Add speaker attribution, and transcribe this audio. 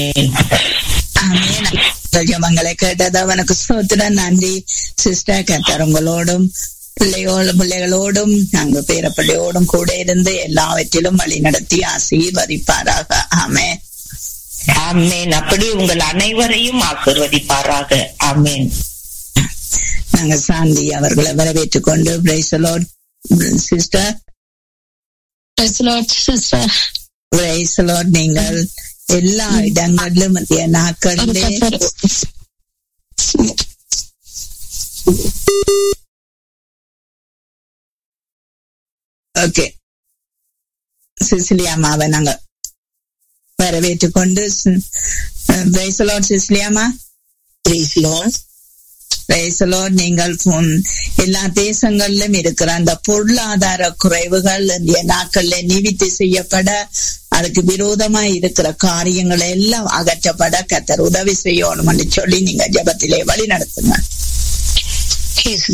Speaker 1: ஆமென். ஜெபங்களை கேட்டது அவனுக்கு சோத்திரம் நன்றி சிஸ்டர் கத்தர் உங்களோடும் பிள்ளையோடும் பிள்ளைகளோடும் நாங்க பேர பிள்ளையோடும் கூட இருந்து எல்லாவற்றிலும் வழி நடத்தி ஆசீர்வதிப்பாராக ஆமென்
Speaker 2: ஆமேன் அப்படி உங்கள் அனைவரையும் ஆசிர்வதிப்பாராக ஆமேன்
Speaker 1: நாங்க சாந்தி அவர்களை வரவேற்றுக் கொண்டு praise the Lord sister
Speaker 3: Praise the Lord, sister.
Speaker 1: Praise the Lord நீங்கள் எல்லா இடங்களிலும் மத்திய
Speaker 3: ஒரு
Speaker 1: நாட்களிலே
Speaker 3: கத்தர்
Speaker 1: ஓகே சிசிலியாமாவை நாங்க வரவேற்றுக் கொண்டு பிரைசலோட் சிசிலியாமா பிரைசலோட் நீங்கள் உம், எல்லா தேசங்களிலும் இருக்கிற அந்த பொருளாதார குறைவுகள் இந்திய நாட்கள்ல நிவித்தி செய்யப்பட அதுக்கு விரோதமா இருக்கிற காரியங்கள் எல்லாம் அகற்றப்பட கத்தர் உதவி செய்யணும் சொல்லி நீங்க ஜெபத்திலே வழி நடத்துங்க